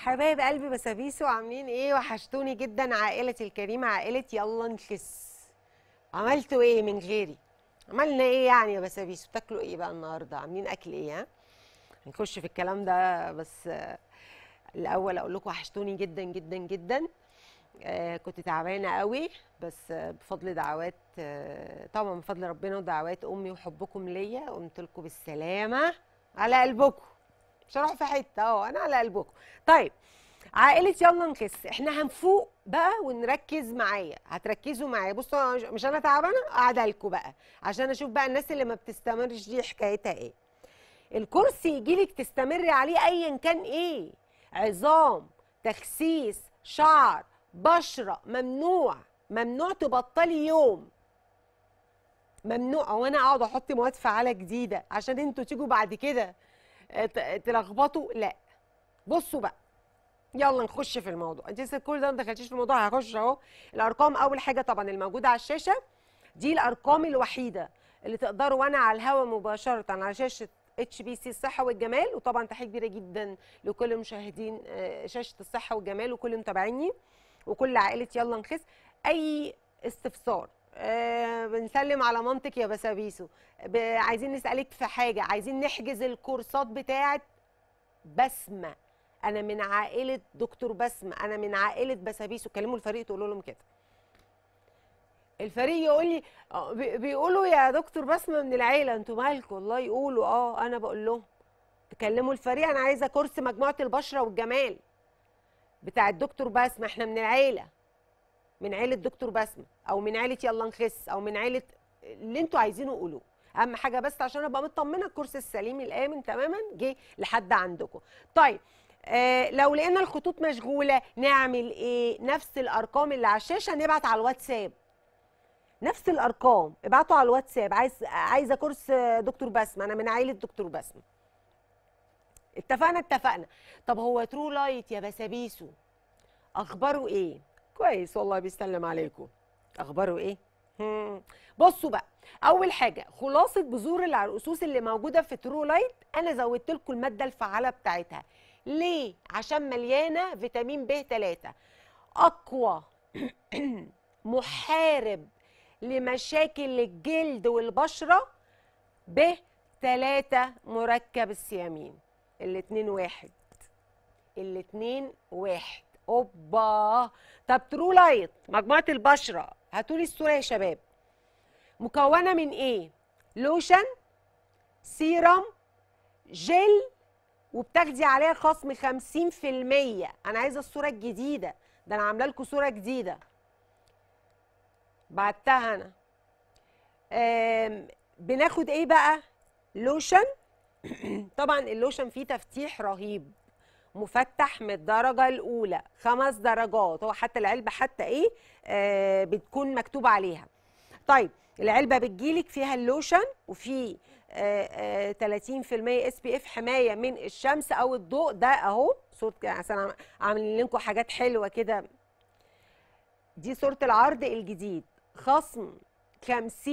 حبايب قلبي بسابيسو عاملين ايه وحشتوني جدا عائلتي الكريمه عائله يلا نخس عملتوا ايه من غيري عملنا ايه يعني يا بسابيسو بتاكلوا ايه بقى النهارده عاملين اكل ايه ها هنخش في الكلام ده بس آه، الاول اقول لكم وحشتوني جدا جدا جدا آه كنت تعبانه قوي بس آه بفضل دعوات آه طبعا بفضل ربنا ودعوات امي وحبكم ليا قمت لكم بالسلامه على قلبكم مش هروح في حته اهو انا على قلبكم طيب عائلة يلا نخس احنا هنفوق بقى ونركز معايا هتركزوا معايا بصوا أنا مش- مش انا تعبانه قاعده لكم بقى عشان اشوف بقى الناس اللي ما بتستمرش دي حكايتها ايه الكرسي يجيلك تستمري عليه ايا كان ايه عظام تخسيس شعر بشره ممنوع ممنوع تبطلي يوم ممنوع وانا اقعد احط مواد فعاله جديده عشان انتوا تيجوا بعد كده آه، ت- تلخبطوا لا بصوا بقى يلا نخش في الموضوع انت لسه كل ده ما دخلتيش في الموضوع هخش اهو الارقام اول حاجه طبعا الموجوده على الشاشه دي الارقام الوحيده اللي تقدروا وانا على الهواء مباشره على شاشه اتش بي سي الصحه والجمال وطبعا تحيه كبيره جدا لكل مشاهدين آه، شاشه الصحه والجمال وكل متابعيني وكل عائله يلا نخس اي استفسار آه بنسلم على منطق يا بسابيسو ب- عايزين نسالك في حاجه عايزين نحجز الكورسات بتاعه بسمه انا من عائله دكتور بسمه انا من عائله بسابيسو كلموا الفريق تقولوا لهم كده الفريق يقول لي آه، بي- بيقولوا يا دكتور بسمه من العيله انتوا مالكم والله يقولوا اه انا بقول لهم تكلموا الفريق انا عايزه كورس مجموعه البشره والجمال بتاع الدكتور بسمه احنا من العيله من عيله دكتور بسمه او من عيله يلا نخس او من عيله اللي انتوا عايزينه قولوه اهم حاجه بس عشان ابقى مطمنه الكورس السليم الامن تماما جه لحد عندكم طيب آه لو لقينا الخطوط مشغوله نعمل ايه نفس الارقام اللي على الشاشه نبعت على الواتساب نفس الارقام ابعتوا على الواتساب عايز عايزه كورس آه، دكتور بسمه انا من عائله دكتور بسمه اتفقنا اتفقنا طب هو ترو لايت يا بسابيسو اخباره ايه كويس والله بيسلم عليكم اخباره ايه هم. بصوا بقى اول حاجه خلاصه بذور العرقسوس اللي موجوده في ترو لايت انا زودت لكم الماده الفعاله بتاعتها ليه عشان مليانه فيتامين ب 3 اقوى محارب لمشاكل الجلد والبشره ب 3 مركب السيامين الاتنين واحد الاتنين واحد اوبا طب ترو لايت مجموعه البشره هاتولي الصوره يا شباب مكونه من ايه لوشن سيرم جل وبتاخدي عليها خصم 50% انا عايزه الصوره الجديده ده انا عامله لكم صوره جديده بعتها انا آم، بناخد ايه بقى لوشن طبعا اللوشن فيه تفتيح رهيب مفتح من الدرجة الأولى خمس درجات هو حتى العلبة حتى إيه آه بتكون مكتوب عليها طيب العلبة بتجيلك فيها اللوشن وفي آه آه 30% اس بي اف حماية من الشمس أو الضوء ده أهو صورة عشان عم- عاملين لكم حاجات حلوة كده دي صورة العرض الجديد خصم 50%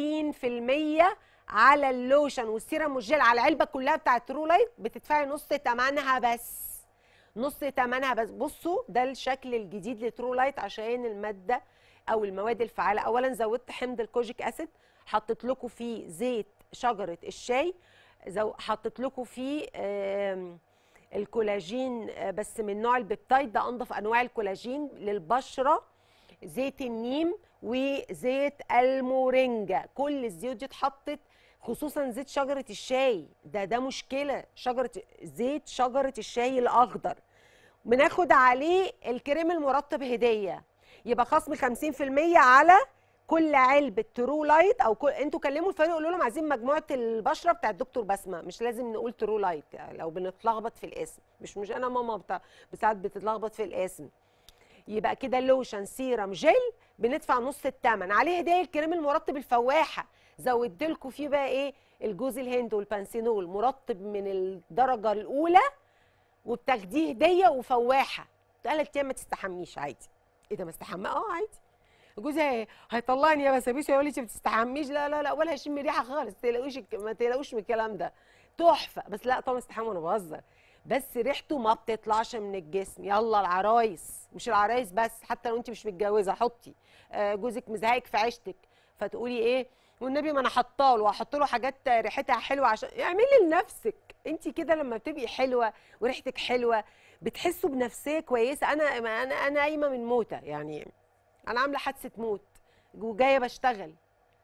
على اللوشن والسيرم والجل على العلبة كلها بتاعت ترو لايت بتدفعي نص تمنها بس نص تمنها بس بصوا ده الشكل الجديد لترو لايت عشان المادة أو المواد الفعالة أولا زودت حمض الكوجيك أسيد حطيت لكم فيه زيت شجرة الشاي زو حطيت لكم فيه آم، الكولاجين آه، بس من نوع البيبتايد ده انضف انواع الكولاجين للبشره زيت النيم وزيت المورينجا كل الزيوت دي اتحطت خصوصا زيت شجره الشاي ده ده مشكله شجره زيت شجره الشاي الاخضر بناخد عليه الكريم المرطب هديه يبقى خصم 50% على كل علبه ترو لايت او كل... انتوا كلموا الفريق قولوا لهم عايزين مجموعه البشره بتاع الدكتور بسمه مش لازم نقول ترو لايت يعني لو بنتلخبط في الاسم مش مش انا ماما بتاع ساعات بتتلخبط في الاسم يبقى كده لوشن سيرم جل بندفع نص الثمن عليه هديه الكريم المرطب الفواحه زودت لكم فيه بقى ايه الجوز الهند والبانسينول مرطب من الدرجه الاولى وبتاخديه هديه وفواحه ثلاث ايام ما تستحميش عادي ايه ده ما استحمى اه عادي جوزي هي- هيطلعني يا بسابيس يقول لي انت ما بتستحميش لا لا لا ولا هشم ريحه خالص ما تقلقوش الك- ما تقلقوش من الكلام ده تحفه بس لا طبعا استحمى وانا بهزر بس ريحته ما بتطلعش من الجسم يلا العرايس مش العرايس بس حتى لو انت مش متجوزه حطي آه، جوزك مزهقك في عيشتك فتقولي ايه والنبي ما انا حاطه له وهحط له حاجات ريحتها حلوه عشان اعملي لنفسك انت كده لما بتبقي حلوه وريحتك حلوه بتحسوا بنفسيه كويسه انا انا انا قايمه من موته يعني انا عامله حادثه موت وجايه بشتغل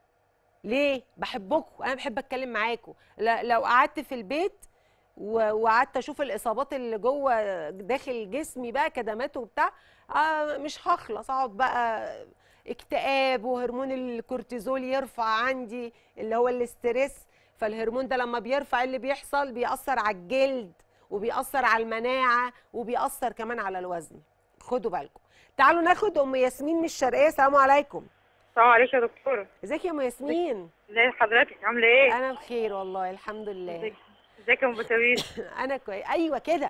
ليه بحبكم انا بحب اتكلم معاكم لا- لو قعدت في البيت و- وقعدت اشوف الاصابات اللي جوه داخل جسمي بقى كدمات وبتاع آه مش هخلص اقعد بقى اكتئاب وهرمون الكورتيزول يرفع عندي اللي هو الاسترس فالهرمون ده لما بيرفع إيه اللي بيحصل بيأثر على الجلد وبيأثر على المناعة وبيأثر كمان على الوزن خدوا بالكم تعالوا ناخد ام ياسمين من الشرقية السلام عليكم السلام عليكم يا دكتورة ازيك يا ام ياسمين ازي حضرتك عاملة ايه؟ انا بخير والله الحمد لله ازيك ازيك يا ام بسابيس انا كويس ايوه كده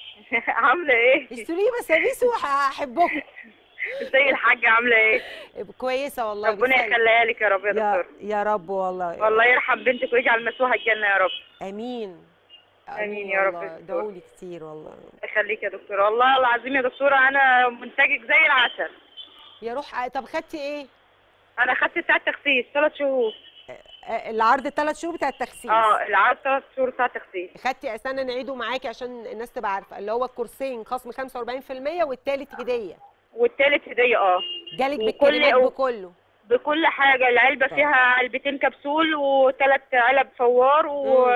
عاملة ايه؟ اشتري بسابيس وهحبكم ازي الحاجة عاملة ايه؟ كويسه والله ربنا بتسلم. يخليها لك يا رب يا يا دكتورة يا رب والله والله يرحم بنتك ويجعل مسواها الجنة يا رب امين آمين يا رب والله. يا دكتور. ادعوا لي كتير والله يخليك يا دكتورة والله العظيم يا دكتورة أنا منتجك زي العسل يا روح طب خدتي ايه أنا خدت بتاع التخسيس ثلاث شهور آه، العرض الثلاث شهور بتاع التخسيس اه العاد ثلاث شهور بتاع التخسيس خدتي استنى نعيده معاكي عشان الناس تبقى عارفه اللي هو الكورسين خصم 45% والتالت هديه والتالت هدية اه جالك وكل- بالكلمات و- بكله بكل حاجة العلبة طيب. فيها علبتين كبسول وثلاث علب فوار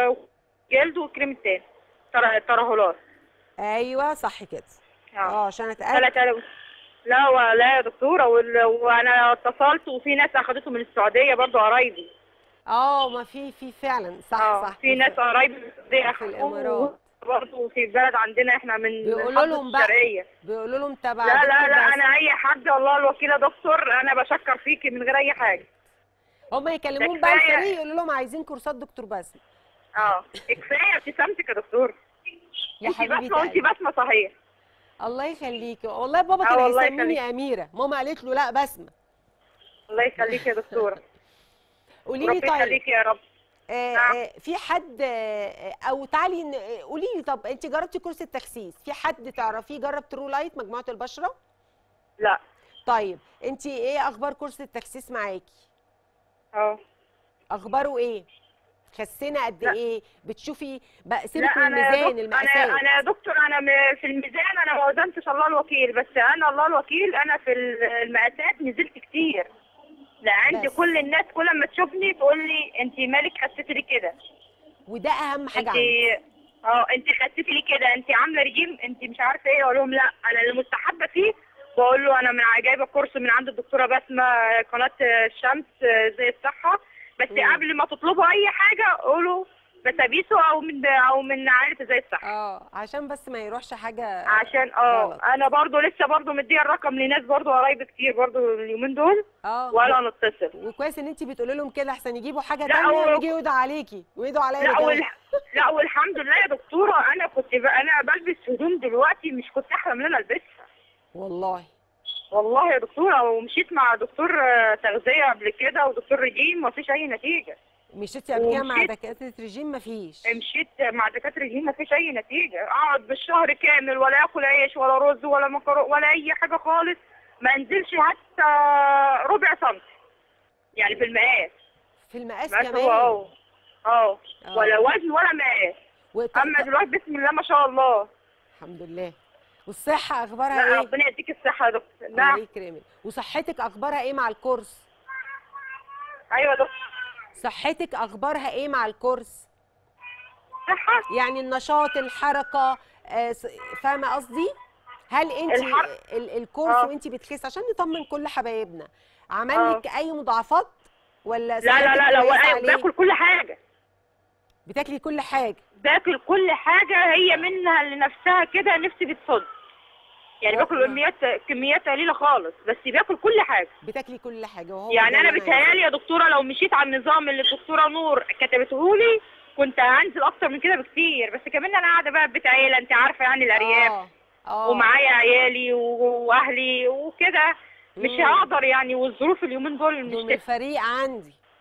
وجلد وكريم تاني تر- ترهلات ايوه صح كده اه اه عشان اتاكد ثلاث علب لا ولا يا دكتورة وال- وانا اتصلت وفي ناس اخدته من السعودية برضو قرايبي اه ما في في فعلا صح اه صح في ناس قرايبي من السعودية في أخدوه الإمارات. برضو في البلد عندنا احنا من بيقولوا محافظة لهم بقى الشرقية بيقولوا لهم تبع لا لا دكتور لا باسم. انا اي حد والله الوكيل يا دكتور انا بشكر فيكي من غير اي حاجة هم يكلمون ده بقى كفاية. الفريق يقولوا لهم عايزين كورسات دكتور باسم اه كفاية ابتسامتك يا دكتور يا انت حبيبتي بسمة وانت قلبي. بسمة صحيح الله يخليكي والله بابا آه كان والله هيسميني يخليك. اميره ماما قالت له لا بسمه الله يخليك يا دكتورة قولي لي ربنا طيب يخليك يا رب آه نعم. آه في حد آه او تعالي ن- آه، قولي لي طب انت جربتي كورس التخسيس في حد تعرفيه جرب ترو لايت مجموعه البشره لا طيب انت ايه اخبار كورس التخسيس معاكي اه اخباره ايه خسينا قد لا. ايه بتشوفي بقى لا سيبك من انا يا الميزان دكتور المقاسات انا انا يا دكتور انا م- في الميزان انا ما وزنتش الله الوكيل بس انا الله الوكيل انا في ال- المقاسات نزلت كتير لا عندي بس. كل الناس كل ما تشوفني تقول لي انت مالك خسيتي لي كده وده اهم حاجه انت عندي اه انت خسيتي لي كده انت عامله رجيم انت مش عارفه ايه اقول لهم لا انا اللي مستحبه فيه بقول له انا من جايبه كورس من عند الدكتوره بسمه قناه الشمس زي الصحه بس مم. قبل ما تطلبوا اي حاجه قولوا بسابيسو او من او من عائله زي الصحه اه عشان بس ما يروحش حاجه عشان اه غلط. انا برضو لسه برضو مديه الرقم لناس برضو قرايبي كتير برضو اليومين دول اه ولا نتصل وكويس ان انت بتقولي لهم كده احسن يجيبوا حاجه لا، تانية هو- ويجوا يدعوا عليكي ويدعوا عليا لا رجالة. وال... لا والحمد لله يا دكتوره انا كنت ب... انا بلبس هدوم دلوقتي مش كنت احلم ان انا البسها والله والله يا دكتوره ومشيت مع دكتور آه، تغذيه قبل كده ودكتور رجيم مفيش اي نتيجه مشيتي قبل كده مع ومشيت- دكاتره رجيم مفيش مشيت مع دكاتره رجيم مفيش اي نتيجه اقعد بالشهر كامل ولا اكل عيش ولا رز ولا مكرونه ولا اي حاجه خالص ما انزلش حتى ربع سنتي يعني في المقاس في المقاس مقاس كمان هو اهو اه آه. ولا وزن ولا مقاس وط- اما دلوقتي بسم الله ما شاء الله الحمد لله والصحه لا اخبارها ايه ربنا يديك الصحه يا دكتور الله نعم يكرمك وصحتك اخبارها ايه مع الكورس ايوه يا دكتور صحتك اخبارها ايه مع الكورس صحه يعني النشاط الحركه آه، س- فاهمه قصدي هل انت الحر- ال- الكورس آه. وانت بتخسي عشان نطمن كل حبايبنا عمل آه. لك اي مضاعفات ولا لا لا صحتك لا لا كويسة وأنا عليه؟ باكل كل حاجه بتاكلي كل حاجه باكل كل حاجه هي منها لنفسها كده نفسي بتصد يعني آه، باكل نعم. كميات كميات قليله خالص بس باكل كل حاجه بتاكلي كل حاجه وهو يعني ده انا اللي بتهيالي يا دكتوره لو مشيت على النظام اللي الدكتوره نور كتبته لي كنت هنزل اكتر من كده بكتير بس كمان انا قاعده بقى في بيت عيله انت عارفه يعني الارياف اه اه ومعايا عيالي و- واهلي وكده مش مم. هقدر يعني والظروف اليومين دول دول من مش تف... الفريق عندي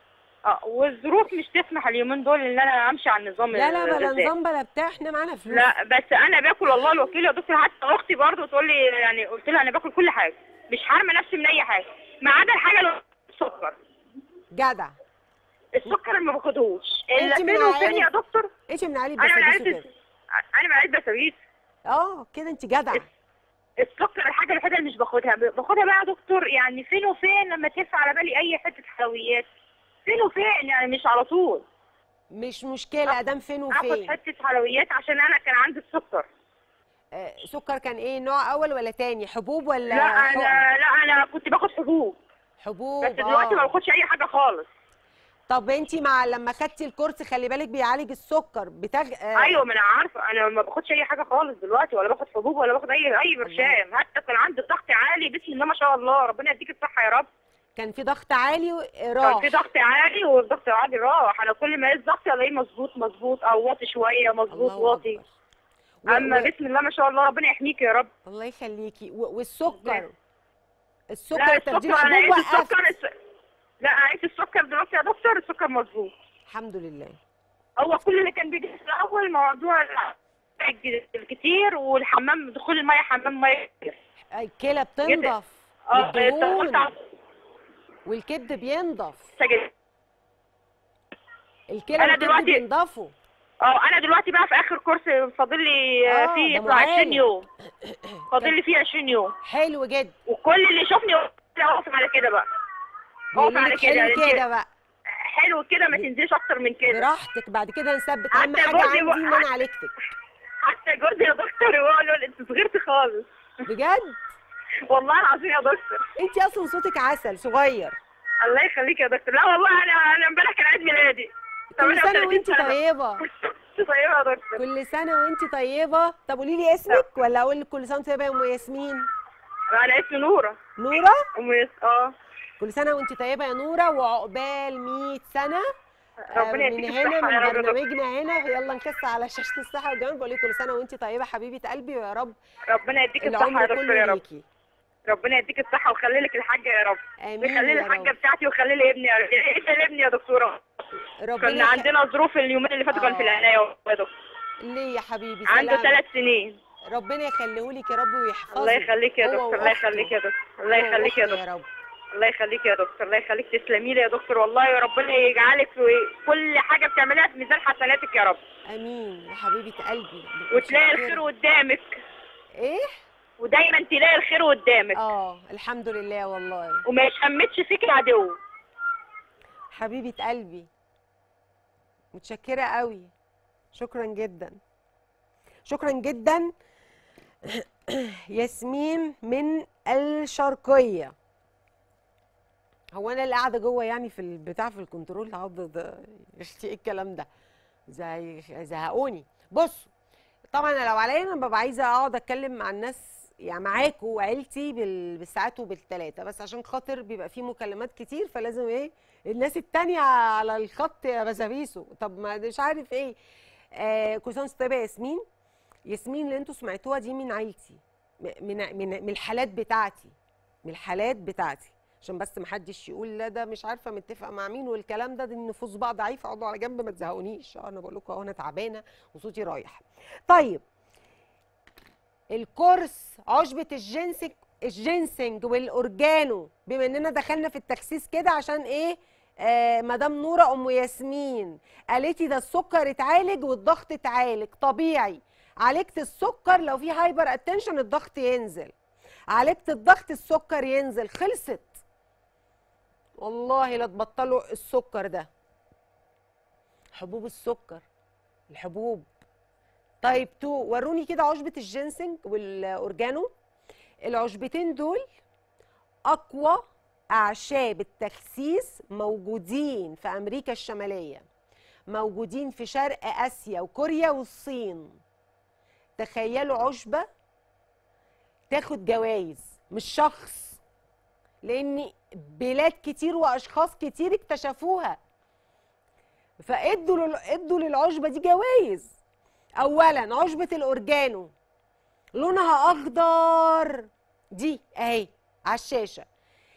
اه والظروف مش تسمح اليومين دول ان انا امشي على النظام لا لا بلا الغذائي. نظام بلا بتاع احنا معانا فلوس لا بس انا باكل والله الوكيل يا دكتور حتى اختي برضه تقول لي يعني قلت لها انا باكل كل حاجه مش حارمه نفسي من اي حاجه ما عدا الحاجه اللي السكر جدع السكر اللي ما باخدهوش الا أنت من فين وفين عائلة- يا دكتور ايش من علي انا من بسابيس عائله وكده انا من عائله بسابيس اه كده انت جدع السكر الحاجه الوحيده اللي مش باخدها باخدها بقى يا دكتور يعني فين وفين لما تلف على بالي اي حته حلويات فين وفين يعني مش على طول مش مشكله ادام فين اخد وفين حته حلويات عشان انا كان عندي السكر آه سكر كان ايه نوع اول ولا تاني حبوب ولا لا حقن؟ انا لا انا كنت باخد حبوب حبوب بس دلوقتي ما آه. باخدش اي حاجه خالص طب انت مع لما خدتي الكورس خلي بالك بيعالج السكر بتاج... آه ايوه ما انا عارفه انا ما باخدش اي حاجه خالص دلوقتي ولا باخد حبوب ولا باخد اي اي برشام حتى كان عندي ضغط عالي بسم الله ما شاء الله ربنا يديك الصحه يا رب كان في ضغط عالي و- كان راح في ضغط عالي والضغط العالي راح انا كل ما اقيس ضغطي الاقيه مظبوط مظبوط او واطي شويه مظبوط الله واطي أكبر. و- اما و- بسم الله ما شاء الله ربنا يحميك يا رب الله يخليكي و- والسكر لا السكر تبديل السكر انا حبوب قيس وقفت السكر الس- لا انا قيس السكر دلوقتي يا دكتور السكر مظبوط الحمد لله هو كل اللي كان بيجي في الاول موضوع ال- الكتير والحمام دخول الميه حمام ميه كتير. الكلى بتنضف اه والدهون اتفقت على والكبد بينضف السجاير. الكلى أنا والكبد دلوقتي- بينضفوا اه انا دلوقتي بقى في اخر كورس فاضل لي آه، آه فيه ده يطلع 20 معانا. يوم فاضل لي فيه 20 يوم حلو جدا وكل اللي يشوفني يقول لي اقف على كده بقى بيقولوا على لك كده، حلو أنت- كده بقى حلو كده ما تنزلش اكتر من كده براحتك بعد كده نثبت حتى اهم حاجه جوزي عندي بقى- ان انا عالجتك حتى جوزي يا دكتور يقول له انت صغرت خالص بجد والله العظيم يا دكتور انت اصلا صوتك عسل صغير الله يخليك يا دكتور لا والله انا انا امبارح كان عيد ميلادي كل سنه 38 وانت سنة. طيبه طيبه يا دكتور كل سنه وانت طيبه طب قولي لي اسمك ولا اقول لك كل سنه وانت طيبه يا ام ياسمين انا اسمي نوره نوره ام يس اه كل سنه وانت طيبه يا نوره وعقبال 100 سنه آه، ربنا من يديك هنا الصحه يا من رب يا دكتور. برنامجنا هنا يلا نكس على شاشه الصحه والجمال بقول لك كل سنه وانت طيبه حبيبه قلبي ويا رب ربنا يديك الصحه يا العمر دكتور كله يا رب ليكي ربنا يديك الصحه ويخلي لك الحاجه يا رب امين ويخلي لي يا الحاجه رب بتاعتي ويخلي لي ابني يا رب ايه لابني يا دكتوره ربنا كنا يخ- عندنا ظروف اليومين اللي فاتوا كان في آه. العنايه يا دكتور ليه يا حبيبي عنده سلام ثلاث سنين ربنا يخليه لك يا رب ويحفظه الله يخليك يا هو دكتور الله وأخته. يخليك يا دكتور الله هو يخليك يا وأخته دكتور رب الله يخليك يا دكتور الله يخليك تسلمي لي يا دكتور والله يا ربنا يجعلك في كل حاجه بتعمليها في ميزان حسناتك يا رب امين يا حبيبه قلبي وتلاقي متشكرة. الخير قدامك ايه ودايما تلاقي الخير قدامك اه الحمد لله والله وما يشمتش فيك العدو حبيبه قلبي متشكره قوي شكرا جدا شكرا جدا ياسمين من الشرقيه هو انا اللي قاعده جوه يعني في البتاع في الكنترول هقعد ده- ايه الكلام ده زي زهقوني بصوا طبعا أنا لو عليا انا ببقى عايزه اقعد اتكلم مع الناس يعني معاكوا وعيلتي بال- بالساعات وبالثلاثه بس عشان خاطر بيبقى في مكالمات كتير فلازم ايه الناس التانية على الخط يا بسابيسو طب ما مش عارف ايه آه كل سنه وانتوا طيبه يا ياسمين ياسمين اللي انتوا سمعتوها دي من عيلتي م- من من من الحالات بتاعتي من الحالات بتاعتي عشان بس محدش يقول لا ده مش عارفه متفق مع مين والكلام ده دي النفوس بقى ضعيفه اقعدوا على جنب ما تزهقونيش اه انا بقول لكم اهو انا تعبانه وصوتي رايح طيب الكورس عشبة الجنسك الجنسنج والاورجانو بما اننا دخلنا في التخسيس كده عشان ايه آه مدام نوره ام ياسمين قالت لي ده السكر اتعالج والضغط اتعالج طبيعي عالجت السكر لو في هايبر اتنشن الضغط ينزل عالجت الضغط السكر ينزل خلصت والله لا تبطلوا السكر ده حبوب السكر الحبوب طيب تو وروني كده عشبة الجنسنج والأورجانو العشبتين دول أقوى أعشاب التخسيس موجودين في أمريكا الشمالية موجودين في شرق آسيا وكوريا والصين تخيلوا عشبة تاخد جوائز مش شخص لأن بلاد كتير وأشخاص كتير اكتشفوها فادوا لل... ادوا للعشبة دي جوائز اولا عشبة الاورجانو لونها اخضر دي اهي على الشاشة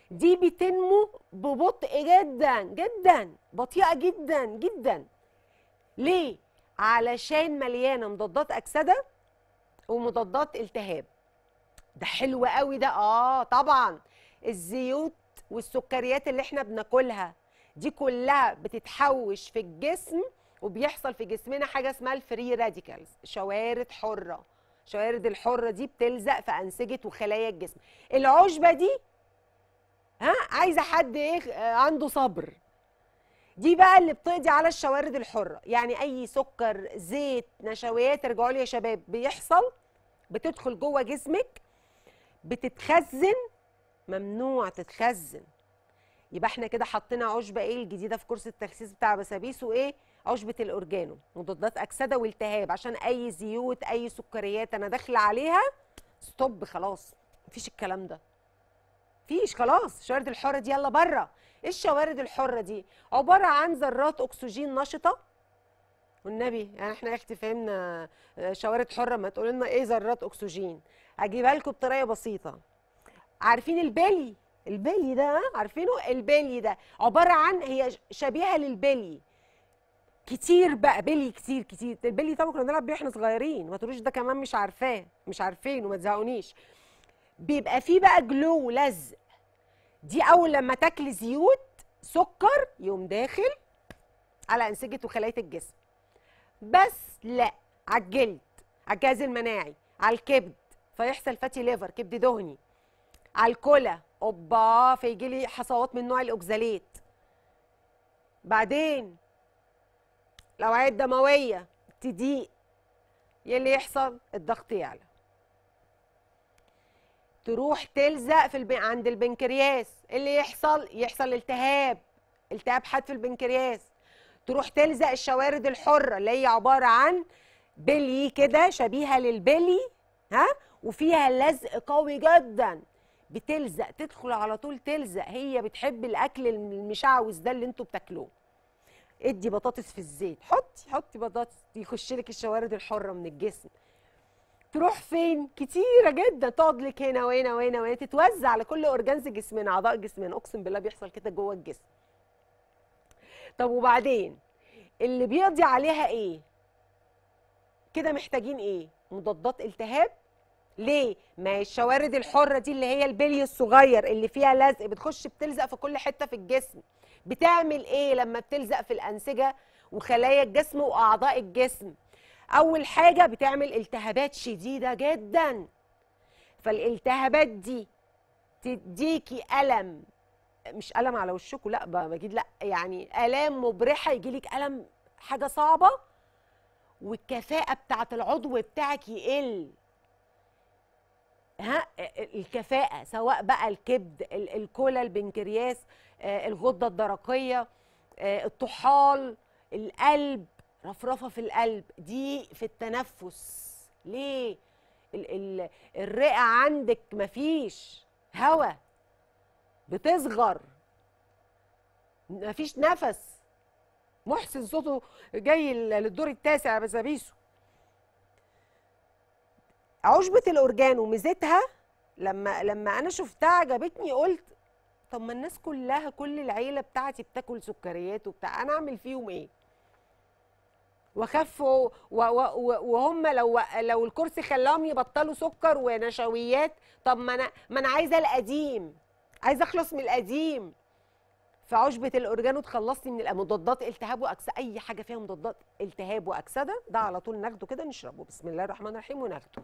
دي بتنمو ببطء جدا جدا بطيئه جدا جدا ليه علشان مليانه مضادات اكسده ومضادات التهاب ده حلو قوي ده اه طبعا الزيوت والسكريات اللي احنا بناكلها دي كلها بتتحوش في الجسم وبيحصل في جسمنا حاجه اسمها الفري راديكالز شوارد حره شوارد الحره دي بتلزق في انسجه وخلايا الجسم العشبه دي ها عايزه حد ايه آه، عنده صبر دي بقى اللي بتقضي على الشوارد الحره يعني اي سكر زيت نشويات ارجعوا لي يا شباب بيحصل بتدخل جوه جسمك بتتخزن ممنوع تتخزن يبقى احنا كده حطينا عشبه ايه الجديده في كورس التخسيس بتاع بسابيس وايه عشبه الاورجانو مضادات اكسده والتهاب عشان اي زيوت اي سكريات انا داخله عليها ستوب خلاص مفيش الكلام ده مفيش خلاص الشوارد الحره دي يلا بره ايه الشوارد الحره دي عباره عن ذرات اكسجين نشطه والنبي يعني احنا يا اختي فهمنا آه، شوارد حره ما تقول لنا ايه ذرات اكسجين هجيبها لكم بطريقه بسيطه عارفين البلي البلي ده ها؟ عارفينه البلي ده عباره عن هي شبيهه للبلي كتير بقى بلي كتير كتير البلي طبعا كنا بنلعب بيه احنا صغيرين ما تقولوش ده كمان مش عارفاه مش عارفين وما تزهقونيش بيبقى فيه بقى جلو لزق دي اول لما تاكل زيوت سكر يقوم داخل على انسجه وخلايا الجسم بس لا على الجلد على الجهاز المناعي على الكبد فيحصل فاتي ليفر كبد دهني على الكلى اوبا فيجي لي حصوات من نوع الاوكزاليت بعدين الاوعيه الدمويه تضيق ايه اللي يحصل الضغط يعلى تروح تلزق في الب... عند البنكرياس إيه اللي يحصل يحصل التهاب التهاب حاد في البنكرياس تروح تلزق الشوارد الحره اللي هي عباره عن بلي كده شبيهه للبلي ها وفيها لزق قوي جدا بتلزق تدخل على طول تلزق هي بتحب الاكل المشعوذ ده اللي انتوا بتاكلوه ادي بطاطس في الزيت حطي حطي بطاطس يخش لك الشوارد الحره من الجسم تروح فين كتيره جدا تقعد لك هنا وهنا وهنا وهنا تتوزع على كل اورجانز جسمنا اعضاء جسمنا اقسم بالله بيحصل كده جوه الجسم طب وبعدين اللي بيقضي عليها ايه كده محتاجين ايه مضادات التهاب ليه ما هي الشوارد الحره دي اللي هي البلي الصغير اللي فيها لزق بتخش بتلزق في كل حته في الجسم بتعمل ايه لما بتلزق في الانسجه وخلايا الجسم واعضاء الجسم اول حاجه بتعمل التهابات شديده جدا فالالتهابات دي تديكي الم مش الم على وشكوا لا ب- بجيب لا يعني الام مبرحه يجيلك الم حاجه صعبه والكفاءه بتاعه العضو بتاعك يقل ها الكفاءه سواء بقى الكبد ال- الكلى البنكرياس آه، الغده الدرقيه آه، الطحال القلب رفرفه في القلب دي في التنفس ليه ال ال الرئه عندك مفيش هوا بتصغر مفيش نفس محسن صوته جاي ل- للدور التاسع يا بسابيسو عشبة الأورجانو ميزتها لما لما أنا شفتها عجبتني قلت طب ما الناس كلها كل العيلة بتاعتي بتاكل سكريات وبتاع أنا أعمل فيهم إيه؟ وخفوا و- و- و- وهم لو لو الكرسي خلاهم يبطلوا سكر ونشويات طب ما انا ما انا عايزه القديم عايزه اخلص من القديم فعشبة الأورجانو تخلصني من مضادات التهاب وأكسدة أي حاجة فيها مضادات التهاب وأكسدة ده على طول ناخده كده نشربه بسم الله الرحمن الرحيم وناخده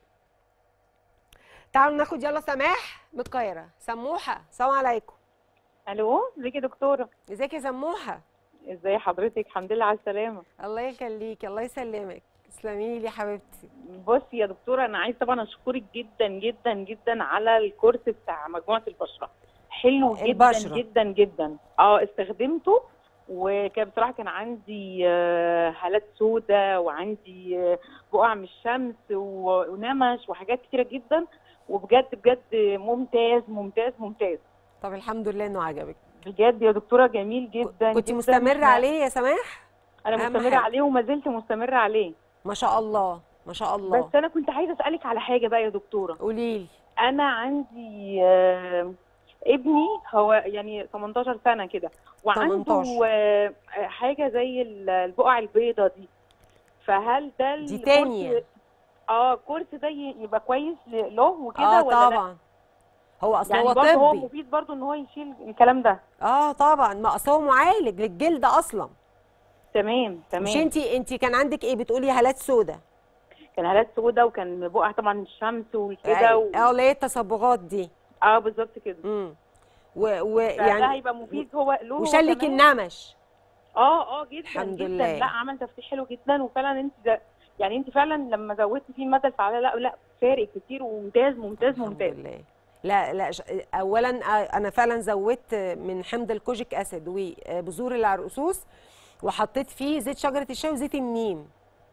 تعالوا ناخد يلا سماح من القاهرة سموحة السلام عليكم الو ازيك يا دكتوره ازيك يا سموحة ازاي حضرتك الحمد لله على السلامه الله يخليك الله يسلمك تسلمي لي يا حبيبتي بصي يا دكتوره انا عايز طبعا اشكرك جدا جدا جدا على الكورس بتاع مجموعه البشره حلو جدا البشرة. جدا جدا اه استخدمته وكان بصراحه كان عندي آه، هالات سودة وعندي آه، بقع من الشمس و- ونمش وحاجات كتيره جدا وبجد بجد ممتاز ممتاز ممتاز طب الحمد لله انه عجبك بجد يا دكتوره جميل جدا كنت جداً. مستمرة عليه يا سماح انا أهم مستمره حاجة. عليه وما زلت مستمره عليه ما شاء الله ما شاء الله بس انا كنت عايزه اسالك على حاجه بقى يا دكتوره قولي لي انا عندي آه، ابني هو يعني 18 سنه كده وعنده 18. آه، حاجه زي ال- البقع البيضه دي فهل ده دي الكورس- تانية. اه الكورس ده ي- يبقى كويس ل- له وكده اه ولا لا طبعا هو اصل يعني هو برضه هو طبي مفيد برضه ان هو يشيل الكلام ده اه طبعا ما اصل هو معالج للجلد اصلا تمام مش تمام انت انت كان عندك ايه بتقولي هالات سودا كان هالات سودة وكان بقع طبعا الشمس وكده و... اه اللي هي التصبغات دي اه بالظبط كده امم و يعني ده ويعني هيبقى مفيد هو له هو وشلك كمان. النمش اه اه جدا الحمد جدا لله. لا عمل تفتيح حلو جدا وفعلا انت ده يعني انت فعلا لما زودتي فيه المدى الفعالة لا لا فارق كتير وممتاز ممتاز الحمد ممتاز لله لا لا ش- اولا آه، انا فعلا زودت من حمض الكوجيك اسيد وبذور العرقسوس وحطيت فيه زيت شجره الشاي وزيت النيم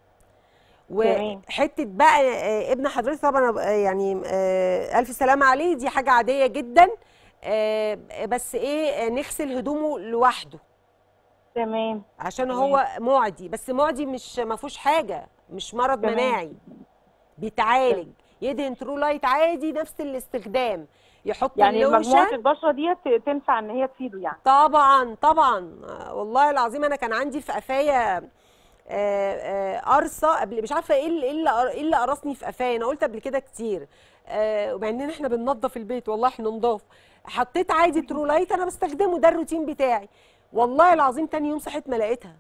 تمام. وحته بقى آه، ابن حضرتك طبعا آه، يعني آه، الف سلامه عليه دي حاجه عاديه جدا آه، بس ايه آه، نغسل هدومه لوحده تمام عشان تمام. هو معدي بس معدي مش ما فيهوش حاجه مش مرض تمام. مناعي بيتعالج يدهن ترو لايت عادي نفس الاستخدام يحط يعني مجموعة اللوشن البشرة ديت تنفع ان هي تفيده يعني طبعا طبعا آه، والله العظيم انا كان عندي في قفايا آه، آه، قرصه قبل مش عارفه ايه اللي ايه اللي قر- إيه اللي قرصني في قفايا انا قلت قبل كده كتير آه، ومع اننا احنا بننظف البيت والله احنا نضاف حطيت عادي ترو لايت انا بستخدمه ده الروتين بتاعي والله العظيم تاني يوم صحيت ما لقيتها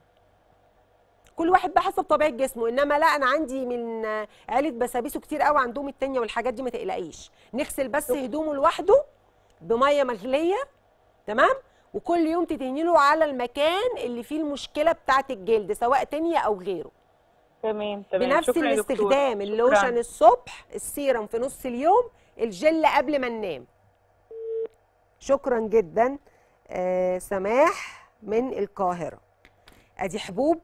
كل واحد بقى حسب طبيعه جسمه انما لا انا عندي من آه، عيله بسابيسو كتير قوي عندهم التانية والحاجات دي ما تقلقيش نغسل بس هدومه لوحده بميه مغليه تمام وكل يوم تدهني له على المكان اللي فيه المشكله بتاعه الجلد سواء تانية او غيره تمام تمام بنفس شكرا يا دكتور. الاستخدام شكراً. اللوشن الصبح السيرم في نص اليوم الجل قبل ما ننام شكرا جدا آه سماح من القاهره ادي حبوب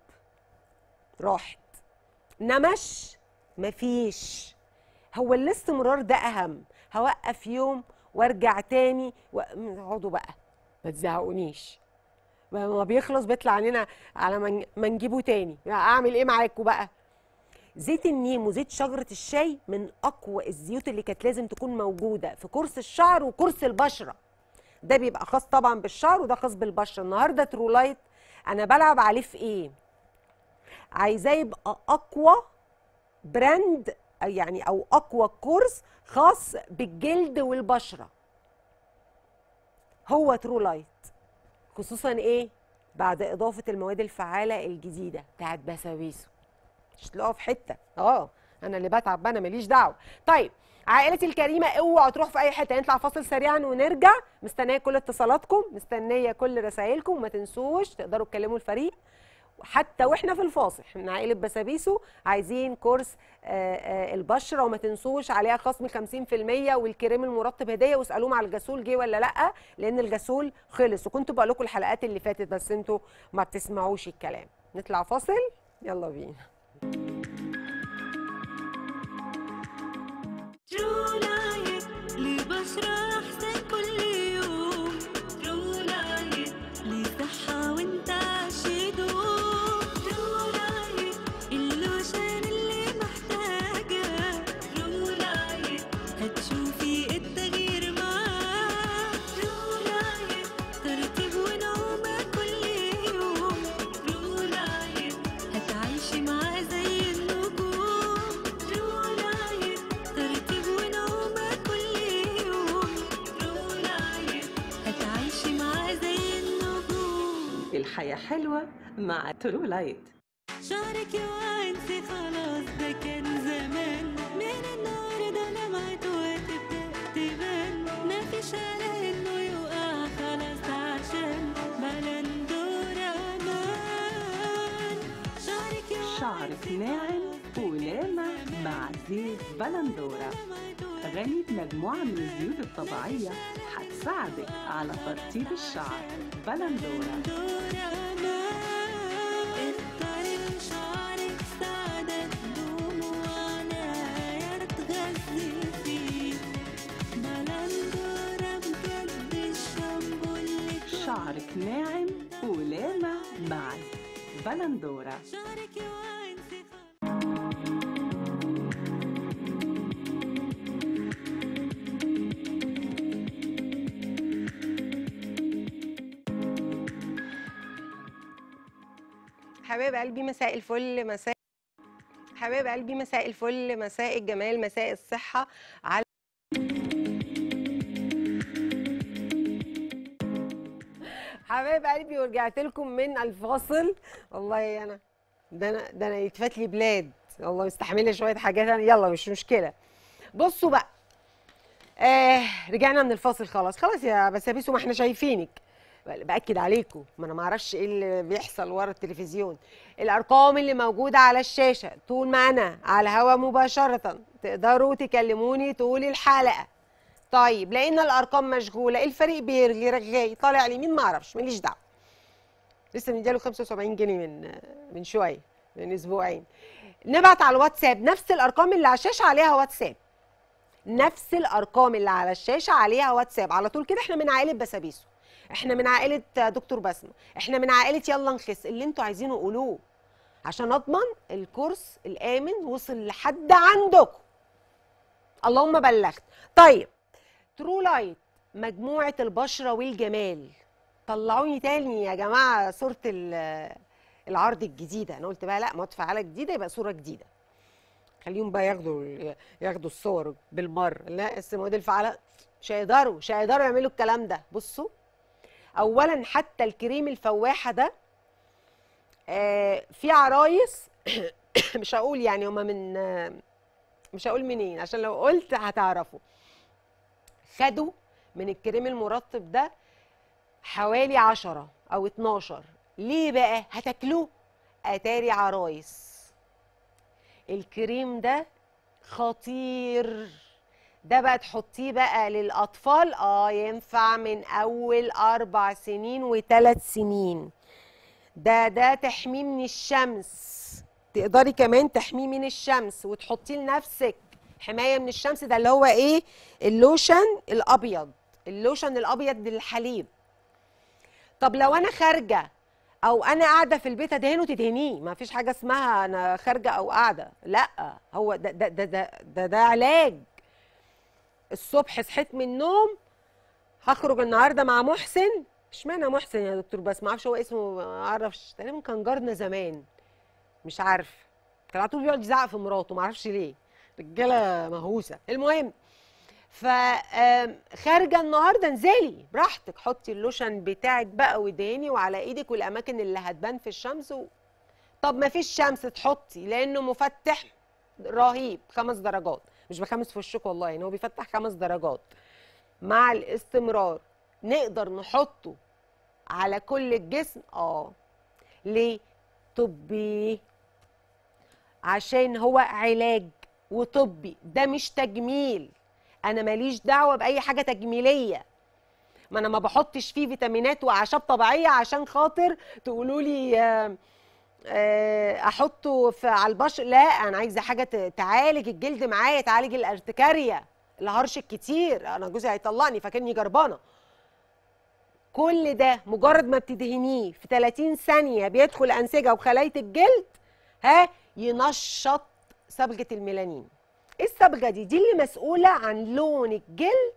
راحت نمش مفيش هو الاستمرار ده اهم هوقف يوم وارجع تاني و- اقعدوا بقى ما تزهقونيش ما ما بيخلص بيطلع علينا على ما ن- ما نجيبه تاني اعمل ايه معاكم بقى زيت النيم وزيت شجره الشاي من اقوى الزيوت اللي كانت لازم تكون موجوده في كورس الشعر وكورس البشره ده بيبقى خاص طبعا بالشعر وده خاص بالبشره النهارده ترولايت انا بلعب عليه في ايه عايزاه يبقى اقوى براند يعني او اقوى كورس خاص بالجلد والبشره هو ترو لايت خصوصا ايه بعد اضافه المواد الفعاله الجديده بتاعت بسابيسو مش تلاقوها في حته اه انا اللي بتعب انا ماليش دعوه طيب عائلتي الكريمه اوعوا تروحوا في اي حته نطلع فاصل سريعا ونرجع مستنيه كل اتصالاتكم مستنيه كل رسائلكم وما تنسوش تقدروا تكلموا الفريق حتى واحنا في الفاصل من عائله بسابيسو عايزين كورس آه، آه، البشره وما تنسوش عليها خصم 50% والكريم المرطب هديه واسالوهم على الجسول جه ولا لا لان الجسول خلص وكنت بقول لكم الحلقات اللي فاتت بس انتوا ما بتسمعوش الكلام نطلع فاصل يلا بينا ترولايت لبشرة أحسن كل يوم ترولايت لصحة وانت عالشدوم ترولايت اللوشن اللي محتاجة ترولايت هتشوفي التغيير معاه ترولايت ترطيب ونعومة كل يوم ترولايت هتعيشي معاه زي النجوم ترولايت ترطيب ونعومة كل يوم ترولايت هتعيشي معاه زي النجوم الحياة حلوة مع ترو لايت شعرك وانسي خلاص ده كان زمان من النهارده لمعته وهتبدأ تبان مفيش على انه يقع خلاص عشان بلندور امان شعرك شعرك ناعم ولامع مع زيت بلندورا غني بمجموعة من الزيوت الطبيعية هتساعدك على ترطيب الشعر بلندورا دور امان اختاري شعرك سعادة تدوم وعناية تغذي فيه بلندورة بجد الشامبو اللي شعرك ناعم ولامع مع بلندورا شعرك وانسي خلاص حبايب قلبي مساء الفل مساء حبايب قلبي مساء الفل مساء الجمال مساء الصحة على حبايب قلبي ورجعت لكم من الفاصل والله انا ده انا ده انا يتفات لي بلاد والله مستحمله شويه حاجات أنا يلا مش مشكله بصوا بقى آه رجعنا من الفاصل خلاص خلاص يا بسابيسو ما احنا شايفينك باكد عليكم ما انا ما اعرفش ايه اللي بيحصل ورا التلفزيون الارقام اللي موجوده على الشاشه طول ما انا على الهوا مباشره تقدروا تكلموني طول الحلقه طيب لقينا الارقام مشغوله الفريق بيرغي رغاي طالع اليمين ما اعرفش ماليش دعوه لسه مدياله 75 جنيه من من شويه من اسبوعين نبعت على الواتساب نفس الارقام اللي على الشاشه عليها واتساب نفس الارقام اللي على الشاشه عليها واتساب على طول كده احنا من عائله بسابيسو احنا من عائله دكتور بسمه احنا من عائله يلا نخس اللي انتوا عايزينه قولوه عشان اضمن الكورس الامن وصل لحد عندكم اللهم بلغت طيب ترو لايت مجموعه البشره والجمال طلعوني تاني يا جماعه صوره ال- العرض الجديده انا قلت بقى لا ما فعاله جديده يبقى صوره جديده خليهم بقى ياخدوا ياخدوا الصور بالمره لا السموات الفعاله مش هيقدروا مش هيقدروا يعملوا الكلام ده بصوا اولا حتى الكريم الفواحه ده آه في عرايس مش هقول يعني هما من آه مش هقول منين عشان لو قلت هتعرفوا خدوا من الكريم المرطب ده حوالي عشرة أو 12 ليه بقى هتاكلوه أتاري عرايس الكريم ده خطير ده بقى تحطيه بقى للأطفال اه ينفع من أول أربع سنين وثلاث سنين ده ده تحميه من الشمس تقدري كمان تحميه من الشمس وتحطيه لنفسك حماية من الشمس ده اللي هو ايه اللوشن الأبيض اللوشن الأبيض للحليب طب لو انا خارجه او انا قاعده في البيت ادهنه تدهنيه ما فيش حاجه اسمها انا خارجه او قاعده لا هو ده ده ده ده, ده, ده علاج الصبح صحيت من النوم هخرج النهارده مع محسن اشمعنى محسن يا دكتور بس ما اعرفش هو اسمه ما اعرفش تقريبا كان جارنا زمان مش عارف كان على طول بيقعد يزعق في مراته ما اعرفش ليه رجاله مهووسه المهم فخارجه النهارده انزلي براحتك حطي اللوشن بتاعك بقى ودهني وعلى ايدك والاماكن اللي هتبان في الشمس و... طب ما فيش شمس تحطي لانه مفتح رهيب خمس درجات مش بخمس في وشك والله يعني هو بيفتح خمس درجات مع الاستمرار نقدر نحطه على كل الجسم اه ليه طبي عشان هو علاج وطبي ده مش تجميل انا ماليش دعوه باي حاجه تجميليه ما انا ما بحطش فيه فيتامينات واعشاب طبيعيه عشان خاطر تقولوا لي آه، آه، احطه في على البشر لا انا عايزه حاجه ت- تعالج الجلد معايا تعالج الارتكاريا الهرش الكتير انا جوزي هيطلقني فاكرني جربانه كل ده مجرد ما بتدهنيه في 30 ثانيه بيدخل انسجه وخلايا الجلد ها ينشط صبغه الميلانين ايه الصبغه دي دي اللي مسؤوله عن لون الجلد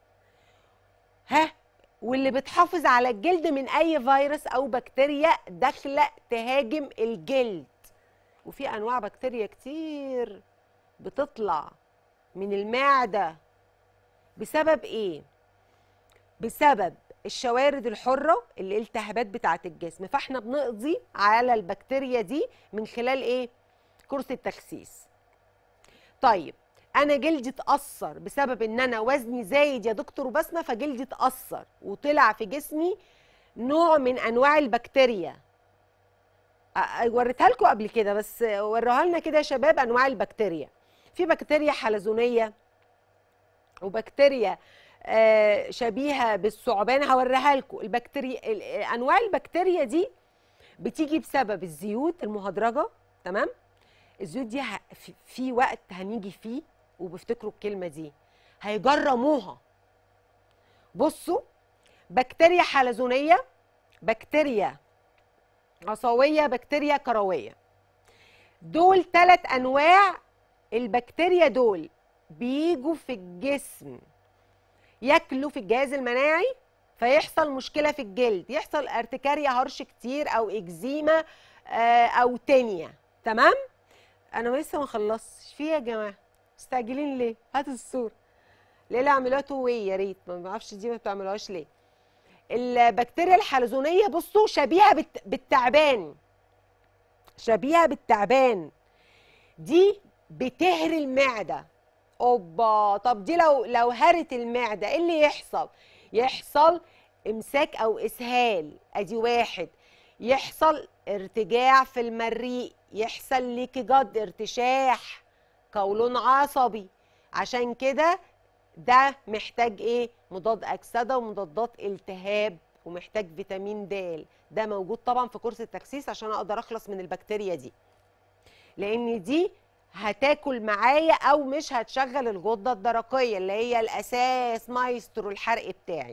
ها واللي بتحافظ على الجلد من اي فيروس او بكتيريا داخله تهاجم الجلد وفي انواع بكتيريا كتير بتطلع من المعده بسبب ايه بسبب الشوارد الحره الالتهابات بتاعه الجسم فاحنا بنقضي على البكتيريا دي من خلال ايه كورس التخسيس طيب انا جلدي اتاثر بسبب ان انا وزني زايد يا دكتور بسمه فجلدي اتاثر وطلع في جسمي نوع من انواع البكتيريا أ- أ- وريتها لكم قبل كده بس وروها لنا كده يا شباب انواع البكتيريا في بكتيريا حلزونيه وبكتيريا آه، شبيهه بالثعبان هوريها لكم البكتيريا ال- انواع البكتيريا دي بتيجي بسبب الزيوت المهدرجه تمام الزيوت دي ه- في- في وقت هنيجي فيه وبيفتكروا الكلمه دي هيجرموها بصوا بكتيريا حلزونيه بكتيريا عصويه بكتيريا كرويه دول ثلاث انواع البكتيريا دول بيجوا في الجسم ياكلوا في الجهاز المناعي فيحصل مشكله في الجلد يحصل ارتكاريا هرش كتير او اكزيما آه، او تانية تمام انا لسه ما خلصتش في إيه يا جماعه مستعجلين ليه هاتوا الصوره ليه اللي عملوها تو واي يا ريت ما بعرفش دي ما بتعملوهاش ليه البكتيريا الحلزونيه بصوا شبيهه بالت- بالتعبان شبيهه بالتعبان دي بتهري المعده اوبا طب دي لو لو هرت المعده ايه اللي يحصل يحصل امساك او اسهال ادي واحد يحصل ارتجاع في المريء يحصل ليك جد ارتشاح قولون عصبي عشان كده ده محتاج ايه مضاد اكسده ومضادات التهاب ومحتاج فيتامين د ده موجود طبعا في كورس التخسيس عشان اقدر اخلص من البكتيريا دي لان دي هتاكل معايا او مش هتشغل الغده الدرقيه اللي هي الاساس مايسترو الحرق بتاعي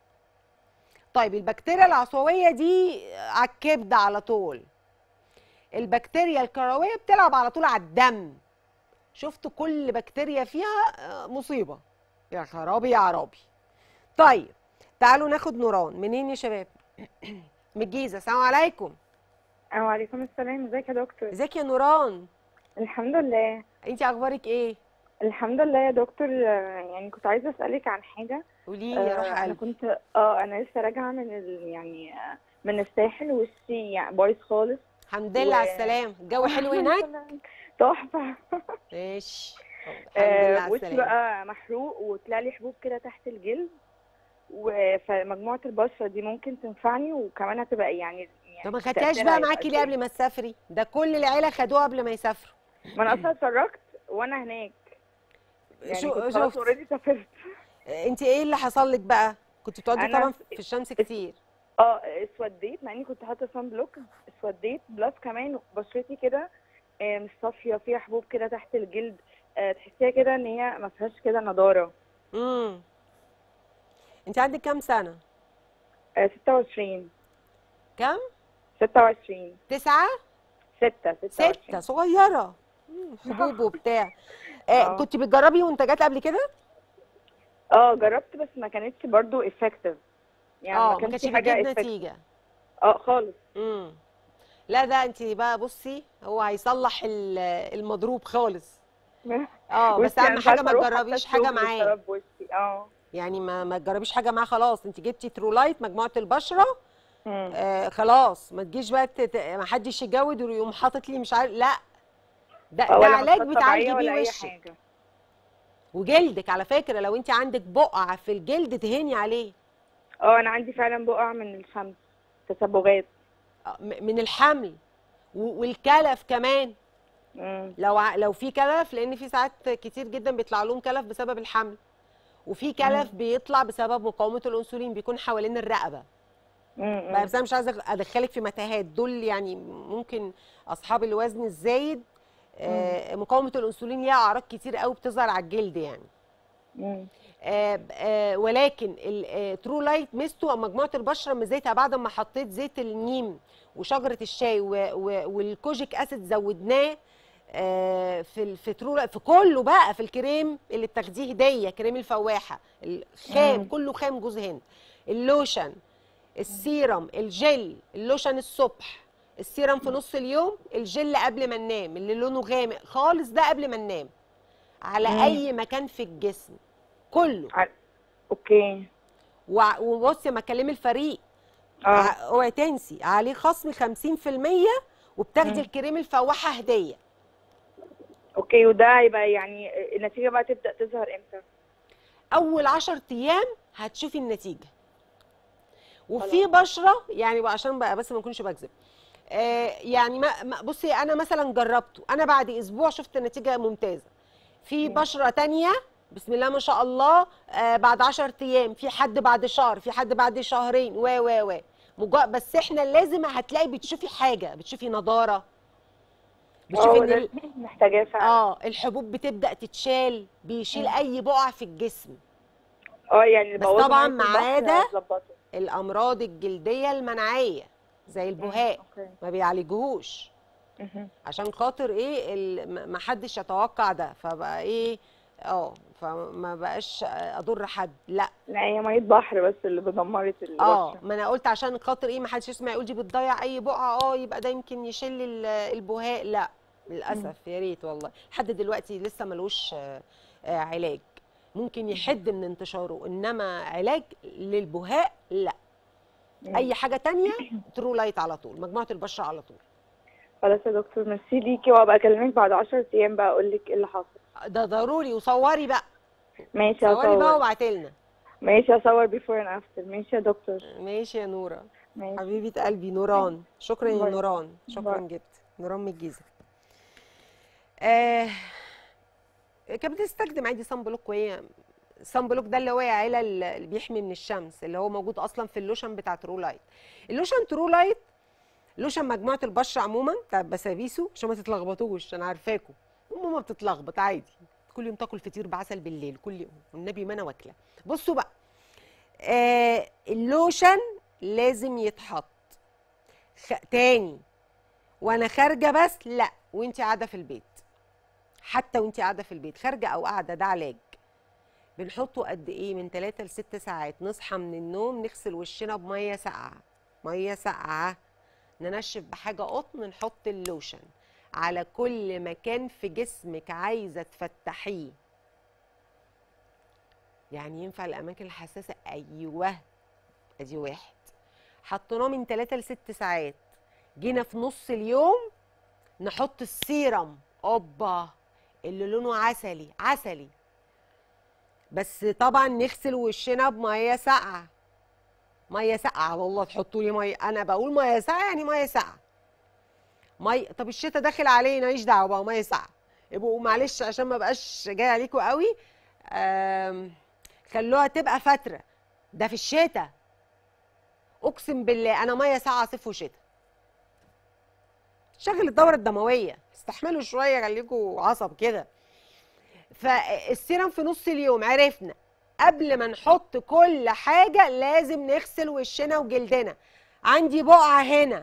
طيب البكتيريا العصويه دي على الكبد على طول البكتيريا الكرويه بتلعب على طول على الدم شفتوا كل بكتيريا فيها آه، مصيبه يا خرابي يا عرابي طيب تعالوا ناخد نوران منين يا شباب من الجيزه السلام عليكم وعليكم السلام ازيك يا دكتور ازيك يا نوران الحمد لله انت اخبارك ايه الحمد لله يا دكتور آه، يعني كنت عايزه اسالك عن حاجه قولي لي يا آه، روح انا قلبي كنت اه انا لسه راجعه من ال... يعني آه، من الساحل وشي يعني بايظ خالص الحمد لله على و- السلامه الجو حلو هناك تحفه ماشي الحمد لله آه، على وشي السلامه بقى محروق وطلع لي حبوب كده تحت الجلد و- فمجموعه البشره دي ممكن تنفعني وكمان هتبقى يعني يعني طب ما خدتهاش تأثيرها بقى هيبقى معاكي ليه كويس. قبل ما تسافري ده كل العيله خدوها قبل ما يسافروا ما انا اصلا اتفرجت وانا هناك يعني شو- كنت خلاص شفت. اوريدي سافرت انت ايه اللي حصل لك بقى كنت بتقعدي أنا طبعا في الشمس كتير اه اسوديت مع اني كنت حاطه صن بلوك اسوديت بلس كمان بشرتي كده آه، مش صافيه فيها حبوب كده تحت الجلد آه، تحسيها كده ان هي ما فيهاش كده نضاره امم انت عندك كام سنه آه، 26 كام 26 تسعة 6 ستة 26 صغيرة مم، حبوب وبتاع آه آه. كنت بتجربي منتجات قبل كده؟ اه جربت بس ما كانتش برضو افكتيف يعني اه ما ما كانش كانتش حاجه بتجيب effective. نتيجة اه خالص امم لا ده انت بقى بصي هو هيصلح ال- المضروب خالص اه بس بصي، أنا اهم مش حاجة عارفة ما أروح حتى تجربيش حاجة الشغل معاه بسبب وشي اه يعني ما ما تجربيش حاجة معاه خلاص انت جبتي ترولايت مجموعة البشرة مم. آه خلاص ما تجيش بقى تت- ما حدش يجود ويقوم حاطط لي مش عارف لا ده آه، ده ولا علاج ماسكات بتعالجي طبيعية بيه ولا أي وشك حاجة. وجلدك على فكرة لو انت عندك بقع في الجلد دهني عليه اه انا عندي فعلا بقع من الشمس تسبغات آه، م- من الحمل و- والكلف كمان مم. لو ع- لو في كلف لان في ساعات كتير جدا بيطلع لهم كلف بسبب الحمل وفي كلف بيطلع بسبب مقاومه الانسولين بيكون حوالين الرقبه مم. بقى بس انا مش عايزه ادخلك في متاهات دول يعني ممكن اصحاب الوزن الزايد آه، مقاومه الانسولين ليها اعراض كتير قوي بتظهر على الجلد يعني مم. آه، آه، ولكن الترو لايت ميزته مجموعه البشره ميزتها بعد ما حطيت زيت النيم وشجره الشاي و- و- والكوجيك اسيد زودناه آه، في ال- في ترو في كله بقى في الكريم اللي بتاخديه هديه كريم الفواحه الخام مم. كله خام جوز هند اللوشن السيرم الجل اللوشن الصبح السيرم في نص اليوم الجل قبل ما ننام اللي لونه غامق خالص ده قبل ما ننام على مم. اي مكان في الجسم كله ع- اوكي وع- وبصي ما اكلمي الفريق اه ع- اوعي تنسي عليه خصم 50% وبتاخدي مم. الكريم الفواحه هديه اوكي وده هيبقى يعني النتيجة بقى تبدأ تظهر امتى؟ اول 10 ايام هتشوفي النتيجه وفي بشره يعني بقى عشان بقى بس ما نكونش بكذب آه يعني ما ما- بصي انا مثلا جربته انا بعد اسبوع شفت نتيجه ممتازه في بشره تانية بسم الله ما شاء الله آه بعد 10 ايام في حد بعد شهر في حد بعد شهرين و و و مجا- بس احنا لازم هتلاقي بتشوفي حاجه بتشوفي نضاره بتشوفي اه ان ده ال- محتاجاه فعلا اه الحبوب بتبدا تتشال بيشيل اي بقع في الجسم اه يعني بس البوظ طبعاً معايا في ما البحر عدا هظبطه. الامراض الجلديه المناعيه زي البهاء اوكي ما بيعالجوهوش مهم. عشان خاطر ايه ال- ما ما حدش يتوقع ده فبقى ايه اه فما بقاش اضر حد لا لا هي ميه بحر بس اللي دمرت اه البشره ما انا قلت عشان خاطر ايه ما حدش يسمع يقول دي بتضيع اي بقعه اه يبقى ده يمكن يشل ال- البهاء لا للاسف يا ريت والله لحد دلوقتي لسه ملوش آه، آه، علاج ممكن يحد من انتشاره انما علاج للبهاء لا اي حاجه تانية ترو لايت على طول مجموعه البشره على طول خلاص يا دكتور ميرسي ليكي وابقى اكلمك بعد 10 ايام بقى اقول لك ايه اللي حصل ده ضروري وصوري بقى ماشي صوري بقى هصور وابعتي لنا ماشي هصور بيفور اند افتر ماشي يا دكتور ماشي يا نوره ماشي حبيبه قلبي نوران شكرا يا باي. نوران شكرا باي. جدا نوران من الجيزه آه كانت بتستخدم عادي صن بلوك وهي صن بلوك ده اللي هو يا عيله اللي بيحمي من الشمس اللي هو موجود اصلا في اللوشن بتاع ترو لايت اللوشن ترو لايت لوشن مجموعه البشره عموما بتاع بسابيسو عشان ما تتلخبطوش انا عارفاكم امه ما بتتلخبط عادي كل يوم تاكل فطير بعسل بالليل كل يوم والنبي ما انا واكله بصوا بقى آه اللوشن لازم يتحط خ... تاني وانا خارجه بس لا وانت قاعده في البيت حتى وانت قاعده في البيت خارجه او قاعده ده علاج بنحطه قد ايه من 3 ل 6 ساعات نصحى من النوم نغسل وشنا بميه ساقعه ميه ساقعه ننشف بحاجه قطن نحط اللوشن على كل مكان في جسمك عايزه تفتحيه يعني ينفع الاماكن الحساسه ايوه ادي واحد حطيناه من 3 ل 6 ساعات جينا في نص اليوم نحط السيرم اوبا اللي لونه عسلي عسلي بس طبعا نغسل وشنا بميه ساقعه ميه ساقعه والله تحطوا لي ميه انا بقول ميه ساقعه يعني ميه ساقعه مي طب الشتاء داخل علينا ماليش دعوه بقى ميه ساقعه يبقوا معلش عشان ما بقاش جاي عليكم قوي آم، خلوها تبقى فتره ده في الشتاء اقسم بالله انا ميه ساقعه صيف وشتاء شغل الدوره الدمويه استحملوا شويه خليكوا عصب كده فالسيرم في نص اليوم عرفنا قبل ما نحط كل حاجه لازم نغسل وشنا وجلدنا عندي بقعه هنا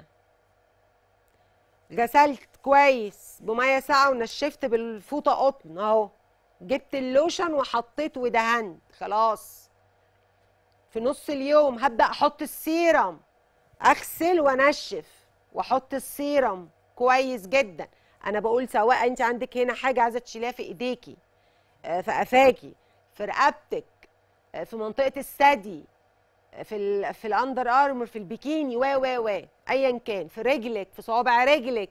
غسلت كويس بميه ساقعه ونشفت بالفوطه قطن اهو جبت اللوشن وحطيت ودهنت خلاص في نص اليوم هبدا احط السيرم اغسل وانشف واحط السيرم كويس جدا انا بقول سواء انت عندك هنا حاجه عايزه تشيليها في ايديكي آه، في قفاكي في رقبتك آه، في منطقه الثدي آه، في ال في الاندر ارمر في البيكيني و و و ايا كان في رجلك في صوابع رجلك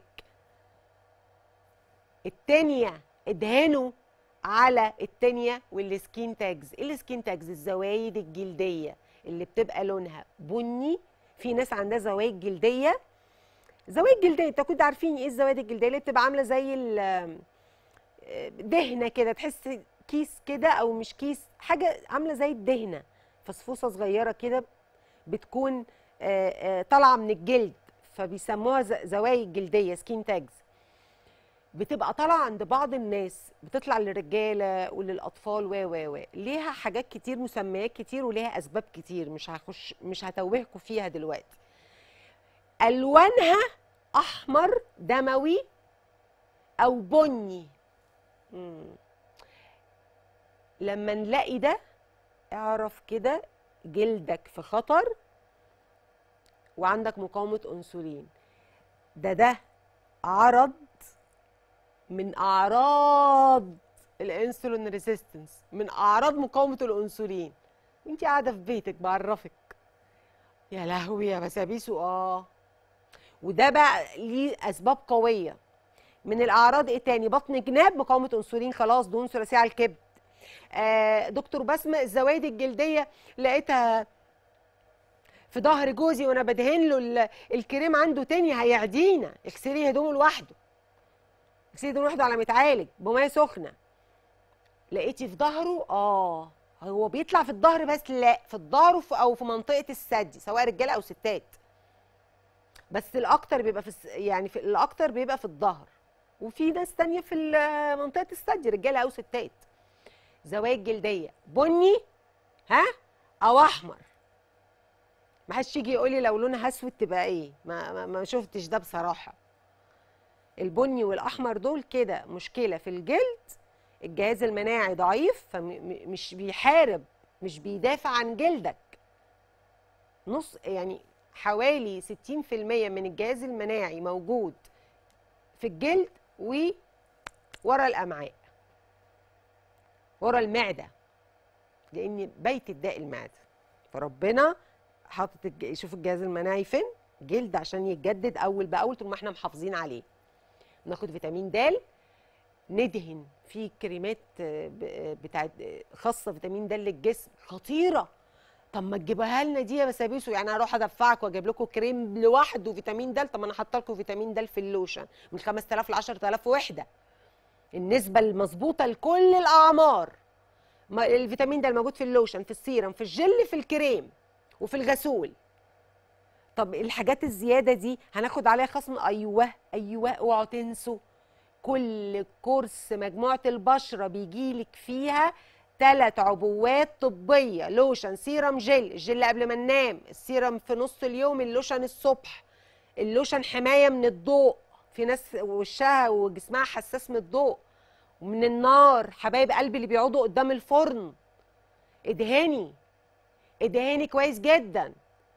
التانية ادهنوا على التانية والسكين تاجز ايه السكين تاجز الزوايد الجلدية اللي بتبقى لونها بني في ناس عندها زوايد جلدية زوايد جلدية انتوا كنتوا عارفين ايه الزوايد الجلدية اللي بتبقى عاملة زي ال- دهنة كده تحس كيس كده او مش كيس حاجة عاملة زي الدهنة فصفوصة صغيرة كده بتكون آه، آه، طالعة من الجلد فبيسموها ز- زوايد جلدية سكين تاجز بتبقى طالعه عند بعض الناس بتطلع للرجاله وللاطفال و و و ليها حاجات كتير مسميات كتير وليها اسباب كتير مش هخش مش هتوهكم فيها دلوقتي الوانها احمر دموي او بني مم. لما نلاقي ده اعرف كده جلدك في خطر وعندك مقاومه انسولين ده ده عرض من اعراض الانسولين ريزيستنس من اعراض مقاومه الانسولين وانت قاعده في بيتك بعرفك يا لهوي يا بسابيسو اه وده بقى ليه اسباب قويه من الاعراض ايه تاني بطن جناب مقاومه انسولين خلاص دهون ثلاثيه على الكبد آه دكتور بسمه الزوايد الجلديه لقيتها في ظهر جوزي وانا بدهن له ال- الكريم عنده تاني هيعدينا اغسلي هدومه لوحده اغسلي هدومه لوحده على متعالج بميه سخنه لقيتي في ظهره اه هو بيطلع في الظهر بس لا في الظهر وفي- او في منطقه الثدي سواء رجاله او ستات بس الاكتر بيبقى في الس- يعني في الاكتر بيبقى في الظهر وفي ناس تانية في ال- منطقه الثدي رجاله او ستات زوايد جلديه بني ها او احمر ما حدش يجي يقول لي لو لونها اسود تبقى ايه ما, ما, ما شفتش ده بصراحه البني والاحمر دول كده مشكله في الجلد الجهاز المناعي ضعيف فمش بيحارب مش بيدافع عن جلدك نص يعني حوالي 60% من الجهاز المناعي موجود في الجلد وورا الامعاء ورا المعده لان بيت الداء المعده فربنا حاطط الج... شوف الجهاز المناعي فين جلد عشان يتجدد اول باول طول ما احنا محافظين عليه ناخد فيتامين د ندهن في كريمات آه، ب- آه، بتاعت آه، خاصه فيتامين د للجسم خطيره طب ما تجيبها لنا دي يا بسابيسو يعني اروح ادفعك واجيب لكم كريم لوحده فيتامين د طب ما انا حاطه لكم فيتامين د في اللوشن من 5000 ل 10000 وحده النسبه المظبوطه لكل الاعمار ما- الفيتامين د الموجود في اللوشن في السيرم في الجل في الكريم وفي الغسول طب الحاجات الزياده دي هناخد عليها خصم ايوه ايوه اوعوا تنسوا كل كورس مجموعه البشره بيجيلك فيها ثلاث عبوات طبيه لوشن سيرم جل الجل قبل ما ننام السيرم في نص اليوم اللوشن الصبح اللوشن حمايه من الضوء في ناس وشها وجسمها حساس من الضوء ومن النار حبايب قلبي اللي بيقعدوا قدام الفرن ادهاني ادهاني كويس جدا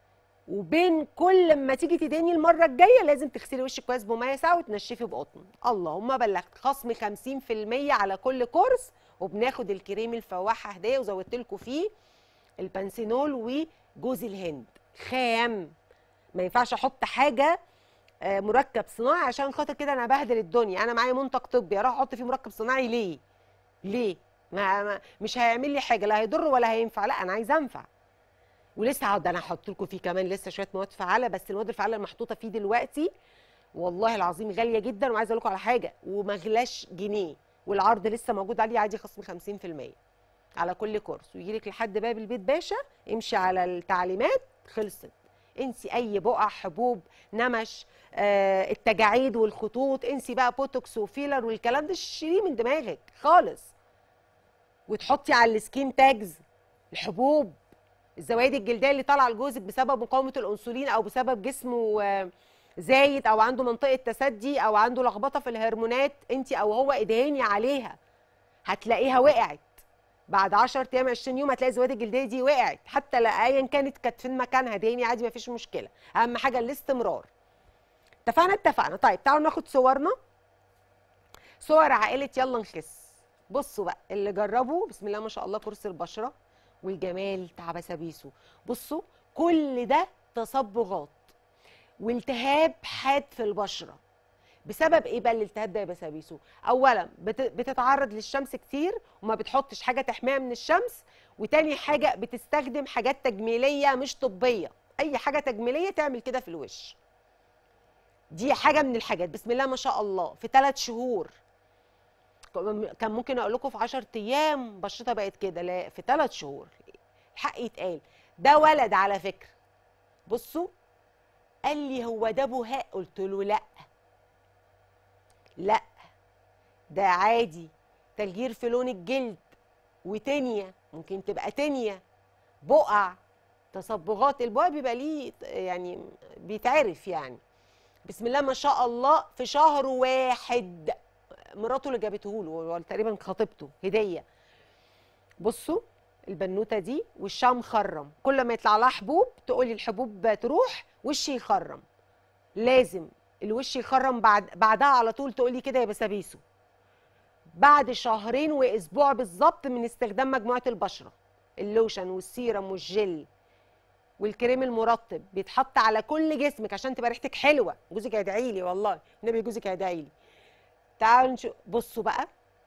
وبين كل ما تيجي تدهني المره الجايه لازم تغسلي وشك كويس بميه ساعه وتنشفي بقطن اللهم بلغت خصم 50% على كل كورس وبناخد الكريم الفواحه هديه وزودت لكم فيه البنسينول وجوز الهند خام ما ينفعش احط حاجه آه، مركب صناعي عشان خاطر كده انا بهدل الدنيا انا معايا منتج طبي اروح احط فيه مركب صناعي ليه ليه ما ما مش هيعمل لي حاجه لا هيضر ولا هينفع لا انا عايزه انفع ولسه هقعد انا هحط لكم فيه كمان لسه شويه مواد فعاله بس المواد الفعاله المحطوطه فيه دلوقتي والله العظيم غاليه جدا وعايزه اقول لكم على حاجه وما غلاش جنيه والعرض لسه موجود عليه عادي خصم 50% على كل كورس ويجي لك لحد باب البيت باشا امشي على التعليمات خلصت انسي اي بقع حبوب نمش آه التجاعيد والخطوط انسي بقى بوتوكس وفيلر والكلام ده شيليه من دماغك خالص وتحطي على السكين تاجز الحبوب الزوايد الجلديه اللي طالعه لجوزك بسبب مقاومه الانسولين او بسبب جسمه آه، زايد او عنده منطقه تسدي او عنده لخبطه في الهرمونات انت او هو ادهاني عليها هتلاقيها وقعت بعد 10 ايام 20 يوم هتلاقي الزوايد الجلديه دي وقعت حتى لا ايا كانت كانت فين مكانها دهاني عادي مفيش مشكله اهم حاجه الاستمرار اتفقنا اتفقنا طيب تعالوا ناخد صورنا صور عائله يلا نخس بصوا بقى اللي جربوا بسم الله ما شاء الله كرسي البشره والجمال بتاع بسابيسو بصوا كل ده تصبغات والتهاب حاد في البشره بسبب ايه بقى الالتهاب ده يا بسابيسو اولا بت- بتتعرض للشمس كتير وما بتحطش حاجه تحميها من الشمس وتاني حاجه بتستخدم حاجات تجميليه مش طبيه اي حاجه تجميليه تعمل كده في الوش دي حاجه من الحاجات بسم الله ما شاء الله في ثلاث شهور كان ممكن اقول لكم في 10 ايام بشرتها بقت كده لا في ثلاث شهور الحق يتقال ده ولد على فكره بصوا قال لي هو ده بهاء قلت له لا لا ده عادي تغيير في لون الجلد وتنية ممكن تبقى تنية بقع تصبغات البقع بيبقى ليه يعني بيتعرف يعني بسم الله ما شاء الله في شهر واحد مراته اللي جابته له ولا تقريبا خطيبته هديه بصوا البنوته دي وشها مخرم كل ما يطلع لها حبوب تقولي الحبوب تروح وشي يخرم لازم الوش يخرم بعد بعدها على طول تقولي كده يا بسابيسو بعد شهرين واسبوع بالظبط من استخدام مجموعه البشره اللوشن والسيرم والجل والكريم المرطب بيتحط على كل جسمك عشان تبقى ريحتك حلوه جوزك هيدعي لي والله النبي جوزك هيدعي لي تعالوا نشوف بصوا بقى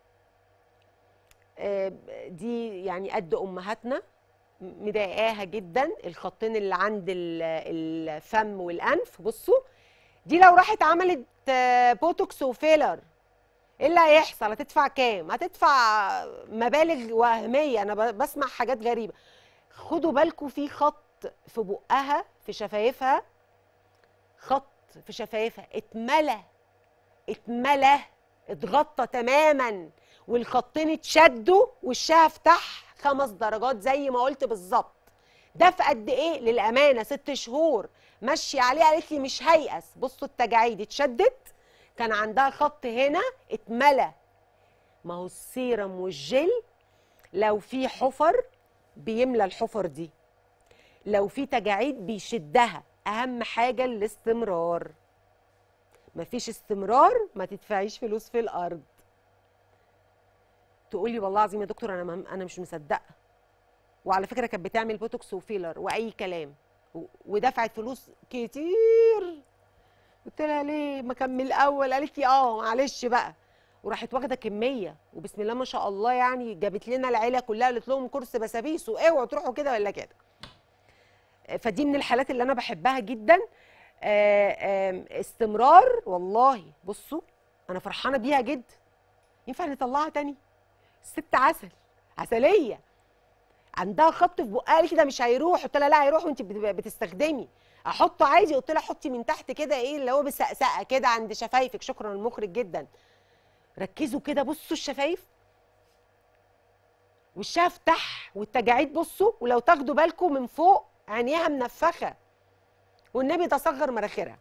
آه، دي يعني قد امهاتنا م- مضايقاها جدا الخطين اللي عند ال- الفم والانف بصوا دي لو راحت عملت آه، بوتوكس وفيلر ايه اللي هيحصل هتدفع كام هتدفع مبالغ وهميه انا ب- بسمع حاجات غريبه خدوا بالكم في خط في بقها في شفايفها خط في شفايفها اتملى اتملى اتغطى تماما والخطين اتشدوا وشها فتح خمس درجات زي ما قلت بالظبط ده في قد ايه للامانه ست شهور ماشيه عليه قالت لي مش هيأس بصوا التجاعيد اتشدت كان عندها خط هنا اتملى ما هو السيرم والجل لو في حفر بيملى الحفر دي لو في تجاعيد بيشدها اهم حاجه الاستمرار مفيش استمرار ما تدفعيش فلوس في الارض تقولي والله العظيم يا دكتور انا مم- انا مش مصدقه وعلى فكره كانت بتعمل بوتوكس وفيلر واي كلام و- ودفعت فلوس كتير قلت لها ليه ما كان من الاول قالت لي اه معلش بقى وراحت واخده كميه وبسم الله ما شاء الله يعني جابت لنا العيله كلها قالت لهم كورس بسابيس اوعوا تروحوا كده ولا كده فدي من الحالات اللي انا بحبها جدا آه، آم، استمرار والله بصوا انا فرحانه بيها جدا ينفع نطلعها تاني الست عسل عسليه عندها خط في بقها قالت لي ده مش هيروح قلت لها لا هيروح وانت بت- بتستخدمي احطه عادي قلت لها حطي من تحت كده ايه اللي هو بسقسقه كده عند شفايفك شكرا المخرج جدا ركزوا كده بصوا الشفايف وشها فتح والتجاعيد بصوا ولو تاخدوا بالكم من فوق عينيها منفخه والنبي ده صغر مناخيرها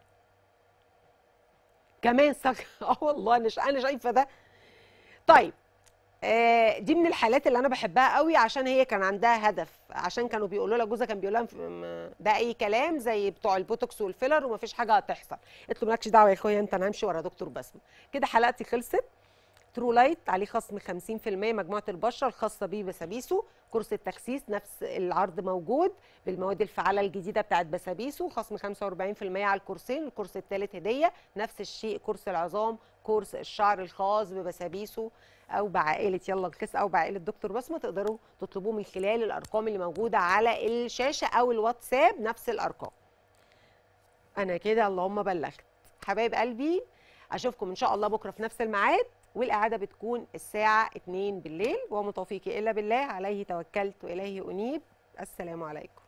كمان صغر اه والله انا شا- انا شايفه ده طيب آه، دي من الحالات اللي انا بحبها قوي عشان هي كان عندها هدف عشان كانوا بيقولوا لها جوزها كان بيقول لها م- ده اي كلام زي بتوع البوتوكس والفيلر ومفيش حاجه هتحصل قلت له مالكش دعوه يا اخويا انت انا همشي ورا دكتور بسمه كده حلقتي خلصت ترو لايت عليه خصم 50% مجموعه البشره الخاصه بيه بسابيسو كورس التخسيس نفس العرض موجود بالمواد الفعاله الجديده بتاعت بسابيسو خصم 45% على الكورسين الكورس الثالث هديه نفس الشيء كورس العظام كورس الشعر الخاص ببسابيسو او بعائله يلا نخس او بعائله دكتور بسمه تقدروا تطلبوه من خلال الارقام اللي موجوده على الشاشه او الواتساب نفس الارقام انا كده اللهم بلغت حبايب قلبي اشوفكم ان شاء الله بكره في نفس الميعاد والاعاده بتكون الساعه 2 بالليل وما توفيقي الا بالله عليه توكلت واليه انيب السلام عليكم